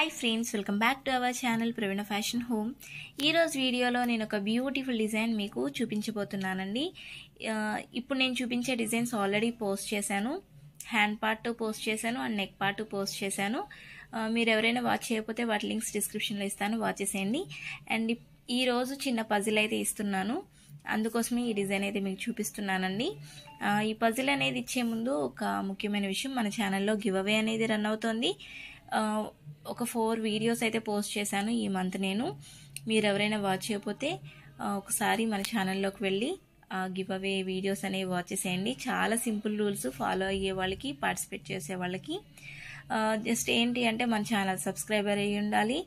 hi friends welcome back to our channel Praveena fashion home ఈరోజు వీడియోలో నేను ఒక బ్యూటిఫుల్ డిజైన్ మీకు చూపించబోతున్నానండి ఆ, ఇప్పుడు నేను చూపించే డిజైన్స్ ఆల్రెడీ పోస్ట్ చేశాను హ్యాండ్ పార్ట్ పోస్ట్ చేశాను అండ్ నెక్ పార్ట్ పోస్ట్ చేశాను ఆ, మీరు ఎవరైనా వాచ్ చేయకపోతే వాటి లింక్స్ డిస్క్రిప్షన్లో ఇస్తాను వాచ్ చేసేయండి అండ్ ఇప్- ఈ రోజు చిన్న పజిల్ అయితే ఇస్తున్నాను అందుకోసమే ఈ డిజైన్ అయితే మీకు చూపిస్తున్నానండి ఆ, ఈ పజిల్ అనేది ఇచ్చే ముందు ఒక ముఖ్యమైన విషయం మన ఛానల్లో గివ్ అవే అనేది రన్ అవుతోంది ఆ, ఒక ఫోర్ వీడియోస్ అయితే పోస్ట్ చేశాను ఈ మంత్ నేను మీరు ఎవరైనా వాచ్ చేయకపోతే ఆ, ఒకసారి మన ఛానల్లోకి వెళ్ళి ఆ గివ్ అవే వీడియోస్ అనేవి వాచ్ చేసేయండి చాలా సింపుల్ రూల్స్ ఫాలో అయ్యే వాళ్ళకి పార్టిసిపేట్ చేసే వాళ్ళకి జస్ట్ ఏంటి అంటే మన ఛానల్ సబ్స్క్రైబర్ అయ్యి ఉండాలి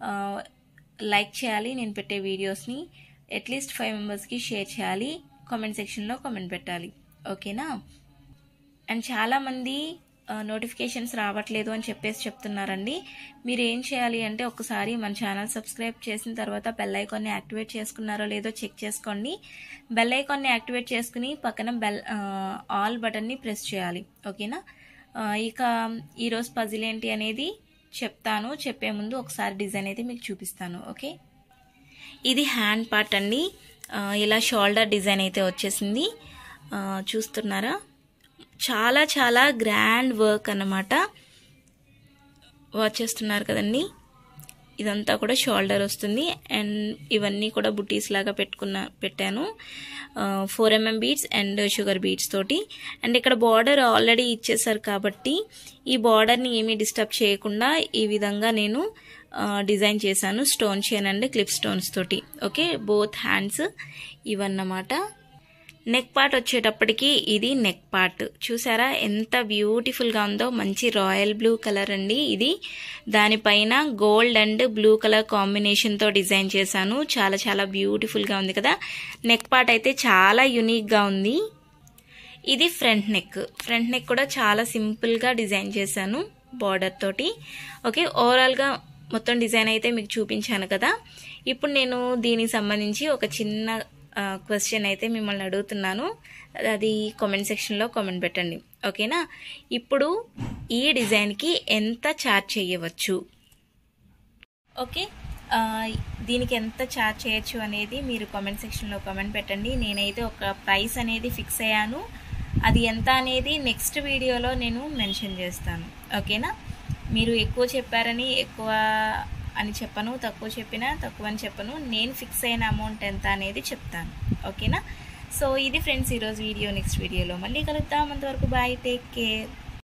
లైక్ చేయాలి నేను పెట్టే వీడియోస్ని అట్లీస్ట్ ఫైవ్ మెంబర్స్కి షేర్ చేయాలి కామెంట్ సెక్షన్లో కామెంట్ పెట్టాలి ఓకేనా అండ్ చాలామంది నోటిఫికేషన్స్ రావట్లేదు అని చెప్పేసి చెప్తున్నారండి మీరు ఏం చేయాలి అంటే ఒకసారి మన ఛానల్ సబ్స్క్రైబ్ చేసిన తర్వాత బెల్ ఐకాన్ని యాక్టివేట్ చేసుకున్నారో లేదో చెక్ చేసుకోండి బెల్ ఐకాన్ని యాక్టివేట్ చేసుకుని పక్కన బెల్ ఆల్ బటన్ని ప్రెస్ చేయాలి ఓకేనా ఆ, ఇక ఈరోజు పజిల్ ఏంటి అనేది చెప్తాను చెప్పే ముందు ఒకసారి డిజైన్ అయితే మీకు చూపిస్తాను ఓకే ఇది హ్యాండ్ పార్ట్ అండి ఆ, ఇలా షోల్డర్ డిజైన్ అయితే వచ్చేసింది ఆ, చూస్తున్నారా చాలా చాలా గ్రాండ్ వర్క్ అన్నమాట వాచ్ చేస్తున్నారు కదండి ఇదంతా కూడా షోల్డర్ వస్తుంది అండ్ ఇవన్నీ కూడా బుటీస్ లాగా పెట్టుకున్న పెట్టాను four mm beads and sugar beads తోటి అండ్ ఇక్కడ బార్డర్ ఆల్రెడీ ఇచ్చేసారు కాబట్టి ఈ బార్డర్ని ఏమీ డిస్టర్బ్ చేయకుండా ఈ విధంగా నేను డిజైన్ చేశాను stone chain and clip stones తోటి ఓకే బోత్ హ్యాండ్స్ ఇవన్నమాట నెక్ పార్ట్ వచ్చేటప్పటికి ఇది నెక్ పార్ట్ చూసారా ఎంత బ్యూటిఫుల్గా ఉందో మంచి రాయల్ బ్లూ కలర్ అండి ఇది దానిపైన గోల్డ్ అండ్ బ్లూ కలర్ కాంబినేషన్తో డిజైన్ చేశాను చాలా చాలా బ్యూటిఫుల్గా ఉంది కదా నెక్ పార్ట్ అయితే చాలా యునిక్గా ఉంది ఇది ఫ్రంట్ నెక్ ఫ్రంట్ నెక్ కూడా చాలా సింపుల్గా డిజైన్ చేశాను బార్డర్ తోటి ఓకే ఓవరాల్గా మొత్తం డిజైన్ అయితే మీకు చూపించాను కదా ఇప్పుడు నేను దీనికి సంబంధించి ఒక చిన్న క్వశ్చన్ అయితే మిమ్మల్ని అడుగుతున్నాను అది కామెంట్ సెక్షన్లో కామెంట్ పెట్టండి ఓకేనా ఇప్పుడు ఈ డిజైన్కి ఎంత ఛార్జ్ చేయవచ్చు ఓకే ఆ, దీనికి ఎంత ఛార్జ్ చేయొచ్చు అనేది మీరు కామెంట్ సెక్షన్లో కామెంట్ పెట్టండి నేనైతే ఒక ప్రైస్ అనేది ఫిక్స్ అయ్యాను అది ఎంత అనేది నెక్స్ట్ వీడియోలో నేను మెన్షన్ చేస్తాను ఓకేనా మీరు ఎక్కువ చెప్పారని ఎక్కువ అని చెప్పను తక్కువ చెప్పినా తక్కువ అని చెప్పను నేను ఫిక్స్ అయిన అమౌంట్ ఎంత అనేది చెప్తాను ఓకేనా సో ఇది ఫ్రెండ్స్ ఈరోజు వీడియో నెక్స్ట్ వీడియోలో మళ్ళీ కలుద్దాం అంతవరకు బాయ్ టేక్ కేర్